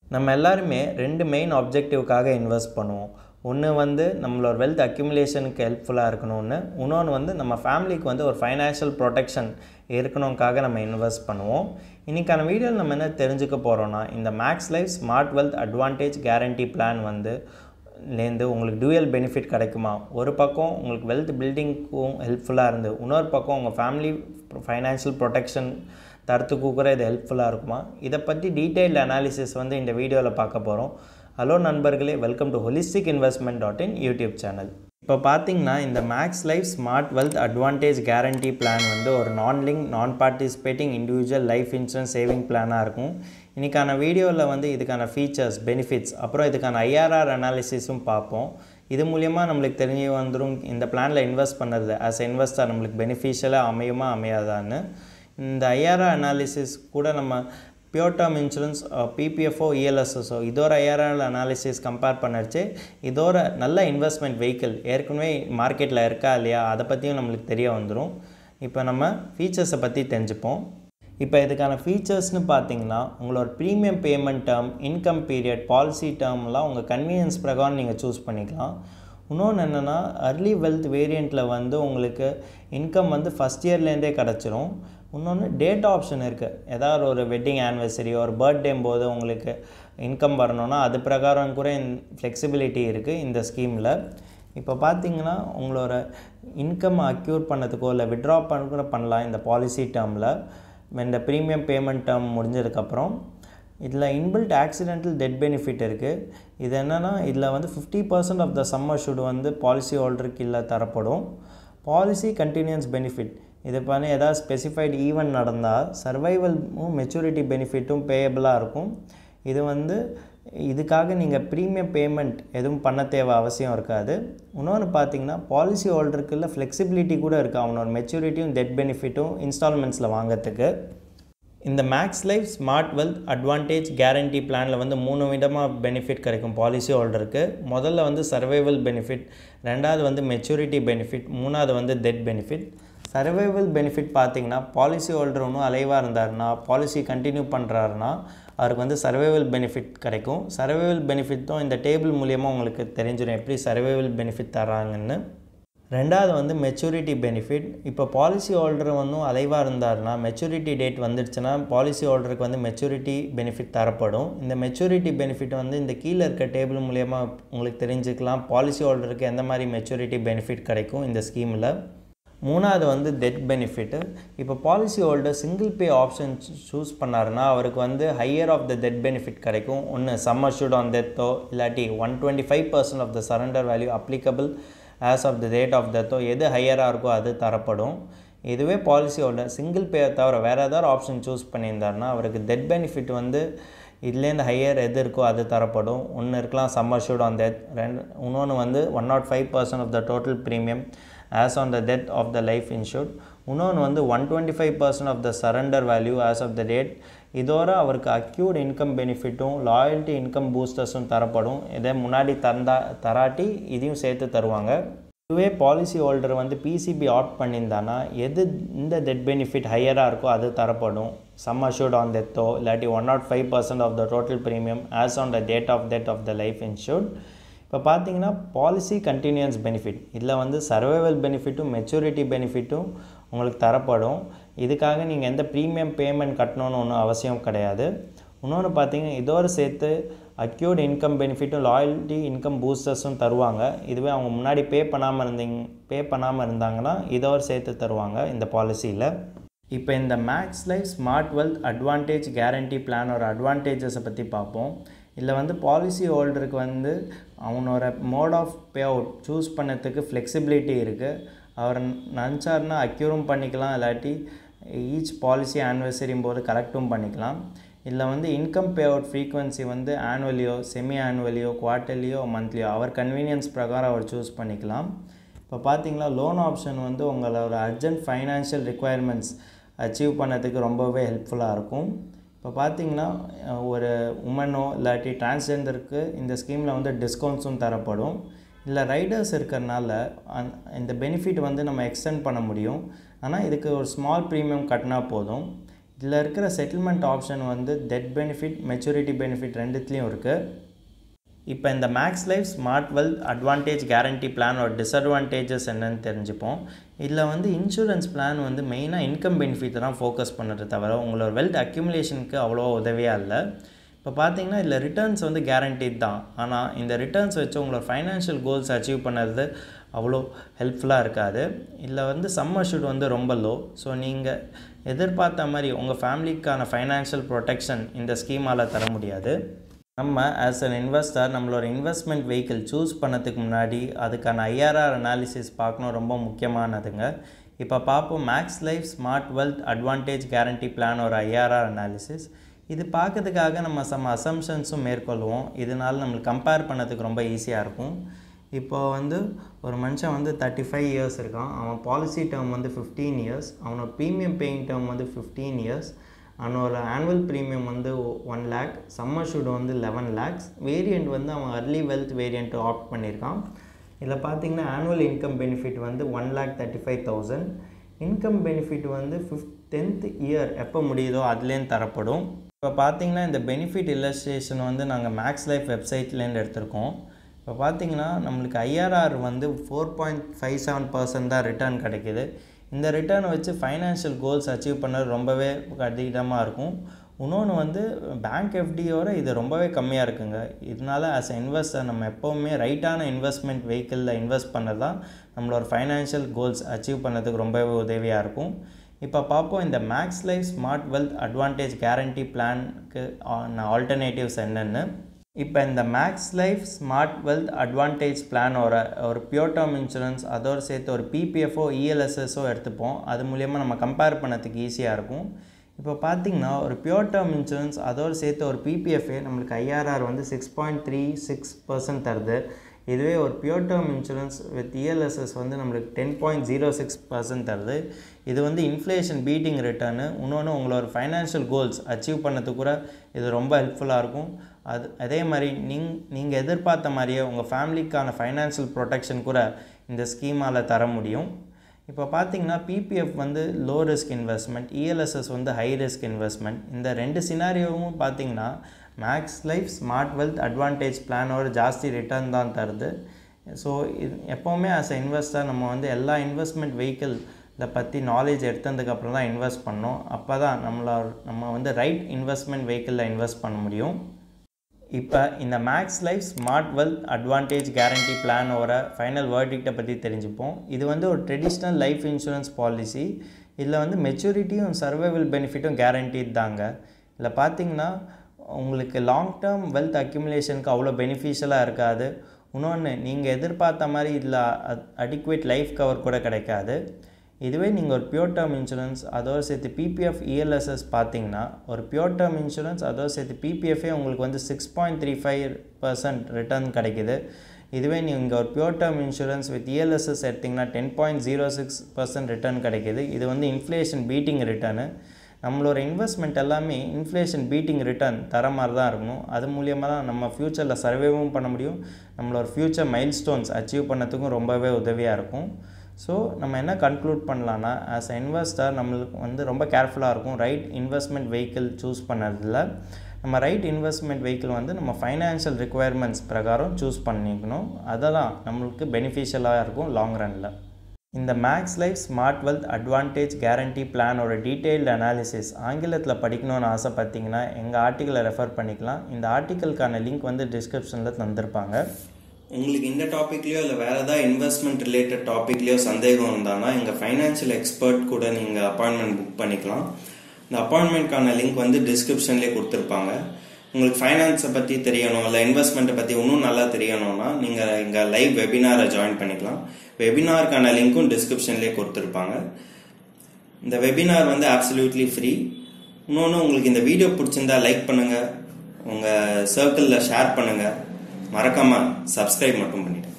நம்ம எல்லாருமே ரெண்டு மெயின் ஆப்ஜெக்டிவ்க்காக இன்வெஸ்ட் பண்ணுவோம் ஒன்று வந்து நம்மளோட வெல்த் அக்யூமுலேஷனுக்கு ஹெல்ப்ஃபுல்லாக இருக்கணும்னு இன்னொன்று வந்து நம்ம ஃபேமிலிக்கு வந்து ஒரு ஃபைனான்ஷியல் ப்ரொடெக்ஷன் இருக்கணுக்காக நம்ம இன்வெஸ்ட் பண்ணுவோம் இன்றைக்கான வீடியோவில் நம்ம என்ன தெரிஞ்சுக்க போகிறோன்னா இந்த Max Life smart wealth advantage guarantee plan வந்து லேருந்து உங்களுக்கு டூயல் பெனிஃபிட் கிடைக்குமா ஒரு பக்கம் உங்களுக்கு வெல்த் பில்டிங்க்கும் ஹெல்ப்ஃபுல்லாக இருந்து இன்னொரு பக்கம் உங்கள் ஃபேமிலி ஃபைனான்ஷியல் ப்ரொடெக்ஷன் தரத்துக்கு கூட இது ஹெல்ப்ஃபுல்லாக இருக்குமா இதை பற்றி டீட்டெயில்டு அனாலிசிஸ் வந்து இந்த வீடியோவில் பார்க்க போகிறோம் ஹலோ நண்பர்களே welcome to holistic investment dot in YouTube channel இப்போ பார்த்தீங்கன்னா இந்த Max Life smart wealth advantage guarantee plan வந்து ஒரு non link non participating individual life insurance saving பிளானாக இருக்கும் இன்றைக்கான வீடியோவில் வந்து இதுக்கான ஃபீச்சர்ஸ் பெனிஃபிட்ஸ் அப்புறம் இதுக்கான ஐஆர்ஆர் அனாலிசிஸும் பார்ப்போம் இது மூலியமாக நம்மளுக்கு தெரிஞ்சு வந்துடும் இந்த பிளானில் இன்வெஸ்ட் பண்ணுறது ஆஸ் இன்வெஸ்டர் நம்மளுக்கு பெனிஃபிஷியலாக அமையுமா அமையாதான்னு இந்த ஐஆர்ஆர் அனாலிசிஸ் கூட நம்ம பியோர் டேர்ம் இன்சூரன்ஸ் பிபிஎஃப்ஓ இஎல்எஸ்எஸ்ஓ இதோட ஐஆர்ஆர் அனாலிசிஸ் கம்பேர் பண்ணச்சு இதோட நல்ல இன்வெஸ்ட்மெண்ட் வெஹிக்கிள் ஏற்கனவே மார்க்கெட்டில் இருக்கா இல்லையா அதை பற்றியும் நம்மளுக்கு தெரிய வந்துடும் இப்போ நம்ம ஃபீச்சர்ஸை பற்றி தெரிஞ்சுப்போம் இப்போ இதுக்கான ஃபீச்சர்ஸ்னு பார்த்தீங்கன்னா உங்களோட premium payment term income period policy டேர்ம்லாம் உங்கள் கன்வீனியன்ஸ் பிரகாரம் நீங்கள் சூஸ் பண்ணிக்கலாம் இன்னொன்று என்னென்னா அர்லி வெல்த் வேரியண்ட்டில் வந்து உங்களுக்கு இன்கம் வந்து ஃபஸ்ட் இயர்லேருந்தே கிடச்சிரும் இன்னொன்று டேட் ஆப்ஷன் இருக்குது ஏதாவது ஒரு வெட்டிங் ஆனிவர்சரி ஒரு பர்த்டே போது உங்களுக்கு இன்கம் வரணும்னா அது பிரகாரம் கூட ஃப்ளெக்சிபிலிட்டி இருக்குது இந்த ஸ்கீமில் இப்போ பார்த்தீங்கன்னா உங்களோட இன்கம் அக்யூர் பண்ணதுக்கோ இல்லை விட்ரா பண்ண கூட பண்ணலாம் இந்த பாலிசி டேர்மில் இந்த ப்ரீமியம் பேமெண்ட் டேர்ம் முடிஞ்சதுக்கப்புறம் இதில் இன்பில்ட் ஆக்சிடென்டல் டெட் பெனிஃபிட் இருக்குது இது என்னென்னா இதில் வந்து fifty percent of the sum assured வந்து பாலிசி ஹோல்டருக்கு இல்லை தரப்படும் பாலிசி கண்டினியூன்ஸ் பெனிஃபிட் இது பண்ணி ஏதாவது ஸ்பெசிஃபைடு ஈவெண்ட் நடந்தால் சர்வைவலும் மெச்சூரிட்டி பெனிஃபிட்டும் பேயபிளாக இருக்கும் இது வந்து இதுக்காக நீங்கள் ப்ரீமியம் பேமெண்ட் எதுவும் பண்ண தேவை அவசியம் இருக்காது இன்னொன்று பார்த்தீங்கன்னா பாலிசி ஹோல்டருக்குள்ள ஃப்ளெக்சிபிலிட்டி கூட இருக்குது அவனோட மெச்சூரிட்டியும் டெட் பெனிஃபிட்டும் இன்ஸ்டால்மெண்ட்ஸில் வாங்கிறதுக்கு இந்த Max Life smart wealth advantage guarantee பிளானில் வந்து மூணு விதமாக பெனிஃபிட் கிடைக்கும் பாலிசி ஹோல்டருக்கு முதல்ல வந்து சர்வைவல் பெனிஃபிட் ரெண்டாவது வந்து மெச்சூரிட்டி பெனிஃபிட் மூணாவது வந்து டெட் பெனிஃபிட் சர்வைவல் பெனிஃபிட் பார்த்திங்கன்னா பாலிசி ஹோல்டர் ஒன்றும் அலைவாக இருந்தாருன்னா பாலிசி கண்டினியூ பண்ணுறாருன்னா அவருக்கு வந்து சர்வைவல் பெனிஃபிட் கிடைக்கும் சர்வைவல் பெனிஃபிட்டும் இந்த டேபிள் மூலியமாக உங்களுக்கு தெரிஞ்சிடும் எப்படி சர்வைவல் பெனிஃபிட் தராங்கன்னு ரெண்டாவது வந்து மெச்சூரிட்டி பெனிஃபிட் இப்போ பாலிசி ஹோல்டர் வந்து அலைவாக இருந்தாருன்னா மெச்சூரிட்டி டேட் வந்துடுச்சுன்னா பாலிசி ஹோல்டருக்கு வந்து மெச்சூரிட்டி பெனிஃபிட் தரப்படும் இந்த மெச்சூரிட்டி பெனிஃபிட் வந்து இந்த கீழே இருக்க டேபிள் மூலயமா உங்களுக்கு தெரிஞ்சுக்கலாம் பாலிசி ஹோல்டருக்கு எந்த மாதிரி மெச்சூரிட்டி பெனிஃபிட் கிடைக்கும் இந்த ஸ்கீமில் மூணாவது வந்து டெட் பெனிஃபிட்டு இப்போ policy holder single pay option choose பண்ணாருன்னா அவருக்கு வந்து higher of the death benefit கிடைக்கும் ஒன்று சம்மர் ஷூட் ஆன் டெத்தோ இல்லாட்டி one twenty five percent of the surrender value applicable as of the date of டெத்தோ எது ஹையராக இருக்கோ அது தரப்படும் இதுவே பாலிசி ஹோல்டர் சிங்கிள் பே தவிர வேறு ஏதாவது ஆப்ஷன் சூஸ் பண்ணியிருந்தாருன்னா அவருக்கு டெட் பெனிஃபிட் வந்து இதுலேருந்து ஹையர் எது இருக்கோ அது தரப்படும் ஒன்று இருக்கலாம் சம்மர் ஷூட் ஆன் டெத் ரெண்டு இன்னொன்று வந்து one not five percent of the total premium as on the death of the life insured இன்னொன்று வந்து one twenty five percent of the surrender value as of the date இதோட அவருக்கு accrued income பெனிஃபிட்டும் loyalty income பூஸ்டர்ஸும் தரப்படும் இதை முன்னாடி தந்தா தராட்டி இதையும் சேர்த்து தருவாங்க இதுவே பாலிசி ஹோல்டர் வந்து பிசிபி ஆட் பண்ணியிருந்தானா எது இந்த டெட் பெனிஃபிட் ஹையராக இருக்கோ அது தரப்படும் சம் அஷூர்ட் ஆன் டெத்தோ இல்லாட்டி one not five percent of the total premium as on the date of death of the life insured இப்போ பார்த்தீங்கன்னா பாலிசி கண்டினியூன்ஸ் பெனிஃபிட் இதில் வந்து சர்வைவல் பெனிஃபிட்டும் மெச்சூரிட்டி பெனிஃபிட்டும் உங்களுக்கு தரப்படும் இதுக்காக நீங்கள் எந்த ப்ரீமியம் பேமெண்ட் கட்டணும்னு ஒன்றும் அவசியம் கிடையாது இன்னொன்று பார்த்தீங்கன்னா இதோடு சேர்த்து அக்யூர்ட் இன்கம் பெனிஃபிட்டும் லாயல்ட்டி இன்கம் பூஸ்டர்ஸும் தருவாங்க இதுவே அவங்க முன்னாடி பே பண்ணாமல் இருந்தீங்க பே பண்ணாமல் இருந்தாங்கன்னா இதோடு சேர்த்து தருவாங்க இந்த பாலிசியில் இப்போ இந்த Max Life smart wealth advantage guarantee பிளானோட அட்வான்டேஜஸை பற்றி பார்ப்போம் இதில் வந்து பாலிசி ஹோல்டருக்கு வந்து அவனோட mode of pay out choose பண்ணதுக்கு ஃப்ளெக்சிபிலிட்டி இருக்குது அவர் நினச்சாருன்னா அக்யூரும் பண்ணிக்கலாம் இல்லாட்டி ஈச் பாலிசி ஆனிவர்சரியும் போது கலெக்டும் பண்ணிக்கலாம் இதில் வந்து இன்கம் பே அவுட் ஃப்ரீக்வன்சி வந்து ஆனுவலியோ செமி ஆனுவலியோ குவார்ட்டர்லியோ மந்த்லியோ அவர் கன்வீனியன்ஸ் பிரகாரம் அவர் சூஸ் பண்ணிக்கலாம் இப்போ பார்த்தீங்களா லோன் ஆப்ஷன் வந்து உங்களோட அர்ஜென்ட் ஃபைனான்ஷியல் ரிக்குவயர்மெண்ட்ஸ் அச்சீவ் பண்ணதுக்கு ரொம்பவே ஹெல்ப்ஃபுல்லாக இருக்கும் இப்போ பார்த்தீங்கன்னா ஒரு உமனோ இல்லாட்டி டிரான்ஸ்ஜெண்டருக்கு இந்த ஸ்கீமில் வந்து டிஸ்கவுண்ட்ஸும் தரப்படும் இல்லை ரைடர்ஸ் இருக்கிறனால அந் இந்த பெனிஃபிட் வந்து நம்ம எக்ஸ்டெண்ட் பண்ண முடியும் ஆனால் இதுக்கு ஒரு ஸ்மால் ப்ரீமியம் கட்டினா போதும் இதில் இருக்கிற செட்டில்மெண்ட் ஆப்ஷன் வந்து டெட் பெனிஃபிட் மெச்சூரிட்டி பெனிஃபிட் ரெண்டுத்துலேயும் இருக்குது இப்போ இந்த Max Life smart wealth advantage guarantee பிளானோட டிஸ்அட்வான்டேஜஸ் என்னன்னு தெரிஞ்சுப்போம் இதில் வந்து இன்சூரன்ஸ் பிளான் வந்து மெயினாக இன்கம் பெனிஃபிட் தான் ஃபோக்கஸ் பண்ணுறது தவிர உங்களோட வெல்த் அக்யூமுலேஷனுக்கு அவ்வளோ உதவியாக இல்லை இப்போ பார்த்தீங்கன்னா இதில் ரிட்டர்ன்ஸ் வந்து கேரண்டீட் தான் ஆனால் இந்த ரிட்டர்ன்ஸ் வச்சு உங்களோட ஃபைனான்ஷியல் கோல்ஸ் அச்சீவ் பண்ணுறது அவ்வளோ ஹெல்ப்ஃபுல்லாக இருக்காது இதில் வந்து சம்மர் ஷூட் வந்து ரொம்ப லோ ஸோ நீங்கள் எதிர்பார்த்த மாதிரி உங்கள் ஃபேமிலிக்கான ஃபைனான்ஷியல் ப்ரொடெக்ஷன் இந்த ஸ்கீமால் தர முடியாது நம்ம ஆஸ் அன் இன்வெஸ்டர் நம்மளோட இன்வெஸ்ட்மெண்ட் வெஹிக்கிள் சூஸ் பண்ணதுக்கு முன்னாடி அதுக்கான ஐஆர்ஆர் அனாலிசிஸ் பார்க்கணும் ரொம்ப முக்கியமானதுங்க இப்போ பார்ப்போம் Max Life smart wealth advantage guarantee plan ஒரு ஐஆர்ஆர் அனாலிசிஸ் இது பார்க்கறதுக்காக நம்ம சம் அசம்ஷன்ஸும் மேற்கொள்வோம் இதனால் நம்மளுக்கு கம்பேர் பண்ணதுக்கு ரொம்ப ஈஸியாக இருக்கும் இப்போ வந்து ஒரு மனுஷன் வந்து தேர்ட்டி ஃபைவ் இயர்ஸ் இருக்கான் அவன் பாலிசி டேர்ம் வந்து ஃபிஃப்டீன் இயர்ஸ் அவனோட ப்ரீமியம் பேயிங் டேர்ம் வந்து ஃபிஃப்டீன் இயர்ஸ் அவனோட ஆனுவல் ப்ரீமியம் வந்து ஒன் லேக் சம்மர் ஷூட் வந்து லெவன் லேக்ஸ் வேரியண்ட் வந்து அவன் அர்லி வெல்த் வேரியண்ட்டு ஆப்ட் பண்ணியிருக்கான் இதில் பார்த்தீங்கன்னா ஆனுவல் இன்கம் பெனிஃபிட் வந்து one lakh thirty five thousand income benefit வந்து ஃபிஃப்த் டென்த் இயர் எப்போ முடியுதோ அதுலேருந்து தரப்படும் இப்போ பார்த்தீங்கன்னா இந்த பெனிஃபிட் இல்லஸ்ட்ரேஷன் வந்து நாங்கள் மேக்ஸ் லைஃப் வெப்சைட்லேருந்து எடுத்திருக்கோம் இப்போ பார்த்தீங்கன்னா நம்மளுக்கு ஐஆர்ஆர் வந்து four point five seven percent தான் ரிட்டர்ன் கிடைக்கிது இந்த ரிட்டர்னை வச்சு ஃபைனான்ஷியல் கோல்ஸ் அச்சீவ் பண்ணது ரொம்பவே கடினமாக இருக்கும் இன்னொன்று வந்து பேங்க் எஃப்டியோட இது ரொம்பவே கம்மியாக இருக்குங்க இதனால ஆஸ் எ இன்வெஸ்டர் நம்ம எப்போவுமே ரைட்டான இன்வெஸ்ட்மெண்ட் வெஹிக்கிளில் இன்வெஸ்ட் பண்ணது தான் நம்மளோட ஃபைனான்ஷியல் கோல்ஸ் அச்சீவ் பண்ணதுக்கு ரொம்பவே உதவியாக இருக்கும் இப்போ பார்ப்போம் இந்த Max Life smart wealth advantage guarantee பிளான்க்கு ஆல்டர்னேட்டிவ்ஸ் என்னென்னு இப்போ இந்த Max Life smart wealth advantage பிளானோட ஒரு பியூர் டேர்ம் இன்சூரன்ஸ் அதோடு சேர்த்து ஒரு பிபிஎஃப்ஓ இஎல்எஸ்எஸோ எடுத்துப்போம் அது மூலயமா நம்ம கம்பேர் பண்ணதுக்கு ஈஸியாக இருக்கும் இப்போ பார்த்தீங்கன்னா ஒரு பியூர் டேர்ம் இன்சூரன்ஸ் அதோடு சேர்த்து ஒரு பிபிஎஃப்ஏ நம்மளுக்கு ஐஆர்ஆர் வந்து six point three six percent தருது இதுவே ஒரு pure term insurance with ELSS வந்து நம்மளுக்கு ten point zero six percent தருது இது வந்து இன்ஃப்ளேஷன் பீட்டிங் ரிட்டர்னு இன்னொன்று உங்களோட ஃபைனான்ஷியல் கோல்ஸ் அச்சீவ் பண்ணதுக்கு கூட இது ரொம்ப ஹெல்ப்ஃபுல்லாக இருக்கும் அது அதே மாதிரி நீங் நீங்கள் எதிர்பார்த்த மாதிரியே உங்கள் ஃபேமிலிக்கான ஃபைனான்ஷியல் ப்ரொடெக்ஷன் கூட இந்த ஸ்கீமால் தர முடியும் இப்போ பார்த்தீங்கன்னா பிபிஎஃப் வந்து லோ ரிஸ்க் இன்வெஸ்ட்மெண்ட் இஎல்எஸ்எஸ் வந்து ஹை ரிஸ்க் இன்வெஸ்ட்மெண்ட் இந்த ரெண்டு சினாரியோவும் பார்த்தீங்கன்னா Max Life smart wealth advantage பிளானோட ஜாஸ்தி ரிட்டர்ன் தான் தருது ஸோ இது எப்போவுமே ஆஸ் எ இன்வெஸ்டர் நம்ம வந்து எல்லா இன்வெஸ்ட்மெண்ட் வெஹிக்கிள் இதை பற்றி நாலேஜ் எடுத்ததுக்கப்புறம் தான் இன்வெஸ்ட் பண்ணோம் அப்போ தான் நம்மளோட நம்ம வந்து ரைட் இன்வெஸ்ட்மெண்ட் வெஹிக்கிளில் இன்வெஸ்ட் பண்ண முடியும் இப்போ இந்த Max Life smart wealth advantage guarantee பிளானோட ஃபைனல் வேர்டிக்டை பற்றி தெரிஞ்சுப்போம் இது வந்து ஒரு ட்ரெடிஷ்னல் லைஃப் இன்சூரன்ஸ் பாலிசி இதில் வந்து மெச்சூரிட்டியும் சர்வைவல் பெனிஃபிட்டும் கேரண்டீட் தாங்க இதில் பார்த்தீங்கன்னா உங்களுக்கு லாங் டேர்ம் வெல்த் அக்யூமுலேஷனுக்கு அவ்வளோ பெனிஃபிஷியலாக இருக்காது இன்னொன்று நீங்கள் எதிர்பார்த்த மாதிரி இதில் அடிக்குவேட் லைஃப் கவர் கூட கிடைக்காது இதுவே நீங்கள் ஒரு பியூர் டேர்ம் இன்சூரன்ஸ் அதோடு சேர்த்து பிபிஎஃப் இஎல்எஸ்எஸ் பார்த்தீங்கன்னா ஒரு பியூர் டேர்ம் இன்சூரன்ஸ் அதோடு சேர்த்து பிபிஎஃபே உங்களுக்கு வந்து six point three five percent return கிடைக்குது இதுவே நீங்கள் ஒரு pure term insurance with ELSS எடுத்திங்கன்னா ten point zero six percent return கிடைக்கிது இது வந்து இன்ஃப்ளேஷன் பீட்டிங் ரிட்டர்னு நம்மளோட இன்வெஸ்ட்மெண்ட் எல்லாமே இன்ஃப்ளேஷன் பீட்டிங் ரிட்டர்ன் தர மாதிரி தான் இருக்கணும் அது மூலியமாக தான் நம்ம ஃப்யூச்சரில் சர்வேவும் பண்ண முடியும் நம்மளோட ஃப்யூச்சர் மைல் ஸ்டோன்ஸ் அச்சீவ் பண்ணதுக்கும் ரொம்பவே உதவியாக இருக்கும் ஸோ நம்ம என்ன கன்க்ளூட் பண்ணலான்னா ஆஸ் அ இன்வெஸ்டர் நம்மளுக்கு வந்து ரொம்ப கேர்ஃபுல்லாக இருக்கும் ரைட் இன்வெஸ்ட்மெண்ட் வெஹிக்கிள் சூஸ் பண்ணுறதுல நம்ம ரைட் இன்வெஸ்ட்மெண்ட் வெஹிக்கிள் வந்து நம்ம ஃபைனான்ஷியல் ரிக்குவயர்மெண்ட்ஸ் பிரகாரம் சூஸ் பண்ணிக்கணும் அதெல்லாம் நம்மளுக்கு பெனிஃபிஷியலாக இருக்கும் லாங் ரனில் இந்த Max Life smart wealth advantage guarantee பிளானோட டீட்டெயில்டு அனாலிசிஸ் ஆங்கிலத்தில் படிக்கணும்னு ஆசைப்பட்டீங்கன்னா எங்கள் ஆர்டிக்கலை ரெஃபர் பண்ணிக்கலாம் இந்த ஆர்டிக்கலுக்கான லிங்க் வந்து டிஸ்கிரிப்ஷனில் தந்திருப்பாங்க உங்களுக்கு இந்த டாப்பிக்லயோ இல்லை வேற ஏதாவது இன்வெஸ்ட்மெண்ட் ரிலேட்டட் டாப்பிக்லயோ சந்தேகம் இருந்தானா எங்கள் ஃபைனான்ஷியல் எக்ஸ்பர்ட் கூட நீங்கள் அப்பாயின்மெண்ட் புக் பண்ணிக்கலாம் இந்த அப்பாயின்மெண்ட்கான லிங்க் வந்து டிஸ்கிரிப்ஷன்லேயே கொடுத்துருப்பாங்க உங்களுக்கு ஃபைனான்ஸை பற்றி தெரியணும் இல்லை இன்வெஸ்ட்மெண்ட்டை பற்றி இன்னும் நல்லா தெரியணும்னா நீங்கள் எங்கள் லைவ் வெபினாரை ஜாயின் பண்ணிக்கலாம் வெபினாருக்கான லிங்க்கும் டிஸ்கிரிப்ஷன்லேயே கொடுத்துருப்பாங்க இந்த வெபினார் வந்து ஆப்சல்யூட்லி ஃப்ரீ இன்னொன்று உங்களுக்கு இந்த வீடியோ பிடிச்சிருந்தா லைக் பண்ணுங்கள் உங்கள் சர்க்கிளில் ஷேர் பண்ணுங்கள் மறக்காமல் சப்ஸ்கிரைப் மட்டும் பண்ணிவிடுங்க